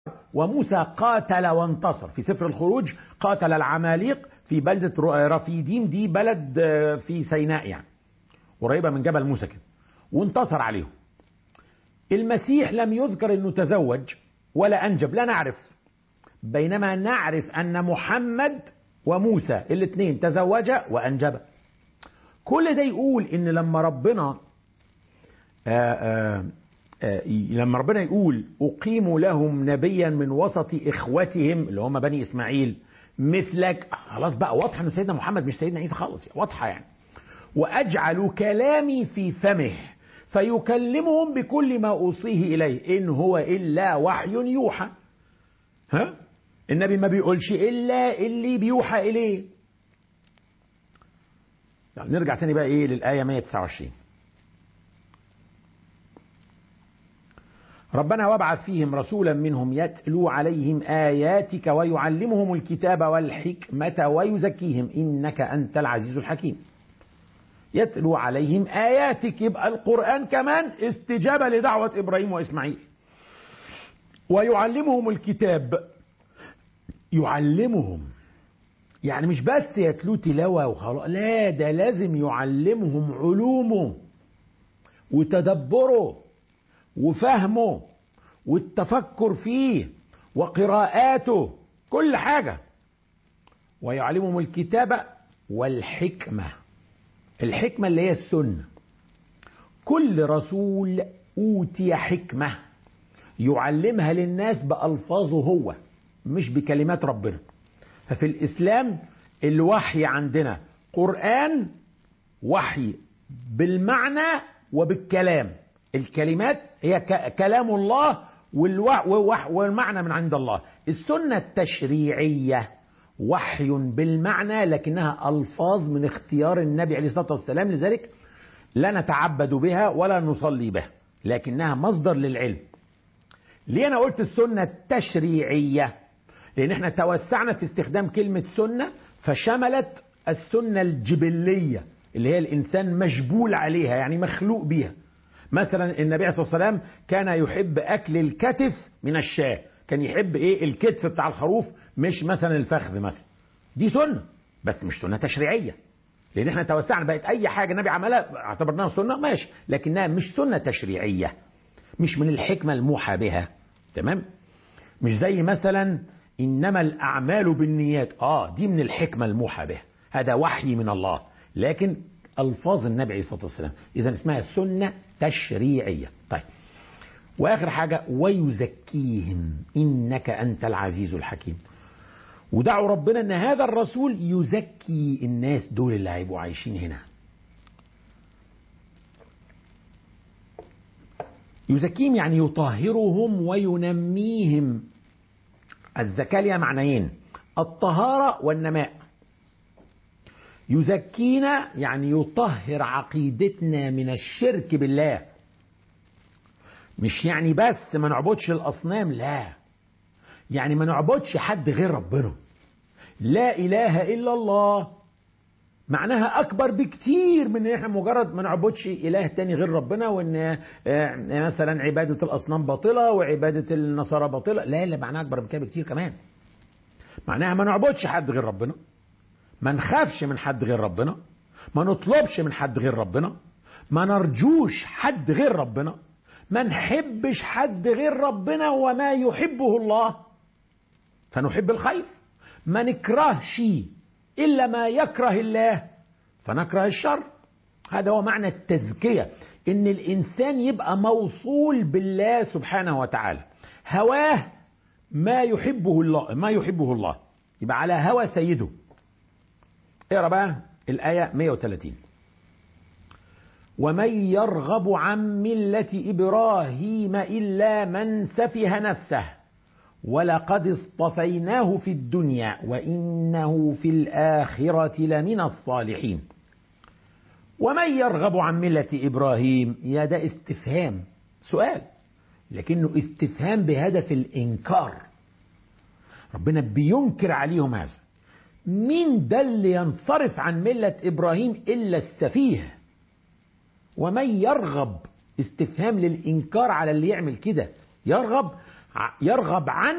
وموسى قاتل وانتصر في سفر الخروج قاتل العماليق في بلدة رفيديم دي بلد في سيناء يعني قريبة من جبل موسى كده وانتصر عليهم المسيح لم يذكر انه تزوج ولا انجب لا نعرف بينما نعرف ان محمد وموسى الاثنين تزوجا وانجبا كل ده يقول ان لما ربنا آآ آآ آآ لما ربنا يقول اقيم لهم نبيا من وسط اخوتهم اللي هم بني اسماعيل مثلك خلاص بقى واضحه ان سيدنا محمد مش سيدنا عيسى خالص واضحه يعني واجعل كلامي في فمه فيكلمهم بكل ما اوصيه اليه ان هو الا وحي يوحى ها النبي ما بيقولش الا اللي بيوحى اليه يعني نرجع تاني بقى ايه للايه 129 ربنا وابعث فيهم رسولا منهم يتلو عليهم اياتك ويعلمهم الكتاب والحكمه ويزكيهم انك انت العزيز الحكيم يتلو عليهم آياتك يبقى القرآن كمان استجابة لدعوة إبراهيم وإسماعيل ويعلمهم الكتاب يعلمهم يعني مش بس يتلو تلاوة وخلاص لا ده لازم يعلمهم علومه وتدبره وفهمه والتفكر فيه وقراءاته كل حاجة ويعلمهم الكتاب والحكمه الحكمة اللي هي السنة كل رسول أوتي حكمة يعلمها للناس بألفاظه هو مش بكلمات ربنا ففي الإسلام الوحي عندنا قرآن وحي بالمعنى وبالكلام الكلمات هي كلام الله والمعنى من عند الله السنة التشريعية وحي بالمعنى لكنها ألفاظ من اختيار النبي عليه الصلاة والسلام لذلك لا نتعبد بها ولا نصلي بها لكنها مصدر للعلم ليه أنا قلت السنة التشريعية لأن احنا توسعنا في استخدام كلمة سنة فشملت السنة الجبلية اللي هي الإنسان مجبول عليها يعني مخلوق بيها مثلا النبي عليه الصلاة والسلام كان يحب أكل الكتف من الشاه كان يحب ايه الكتف بتاع الخروف مش مثلا الفخذ مثلا دي سنه بس مش سنه تشريعيه لان احنا توسعنا بقت اي حاجه النبي عملها اعتبرناها سنه ماشي لكنها مش سنه تشريعيه مش من الحكمه الموحى بها تمام مش زي مثلا انما الاعمال بالنيات اه دي من الحكمه الموحى بها هذا وحي من الله لكن الفاظ النبي عليه الصلاه والسلام اذا اسمها سنه تشريعيه طيب واخر حاجه ويزكيهم انك انت العزيز الحكيم ودعوا ربنا ان هذا الرسول يزكي الناس دول اللي هيبقوا عايشين هنا يزكيهم يعني يطهرهم وينميهم الزكاة لها معنيين الطهارة والنماء يزكينا يعني يطهر عقيدتنا من الشرك بالله مش يعني بس ما نعبدش الاصنام لا يعني ما نعبدش حد غير ربنا لا اله الا الله معناها اكبر بكتير من ان احنا مجرد ما نعبدش اله تاني غير ربنا وان مثلا عباده الاصنام باطله وعباده النصارى باطله لا لا معناها اكبر من كده بكتير كمان معناها ما نعبدش حد غير ربنا ما نخافش من حد غير ربنا ما نطلبش من حد غير ربنا ما نرجوش حد غير ربنا ما نحبش حد غير ربنا وما يحبه الله فنحب الخير ما نكرهش إلا ما يكره الله فنكره الشر هذا هو معنى التزكية إن الإنسان يبقى موصول بالله سبحانه وتعالى هواه ما يحبه الله ما يحبه الله يبقى على هوى سيده اقرا بقى الآية 130 ومن يرغب عن ملة إبراهيم إلا من سفه نفسه ولقد اصطفيناه في الدنيا وإنه في الآخرة لمن الصالحين ومن يرغب عن ملة إبراهيم يا ده استفهام سؤال لكنه استفهام بهدف الإنكار ربنا بينكر عليهم هذا مين ده اللي ينصرف عن ملة إبراهيم إلا السفيه ومن يرغب استفهام للإنكار على اللي يعمل كده يرغب يرغب عن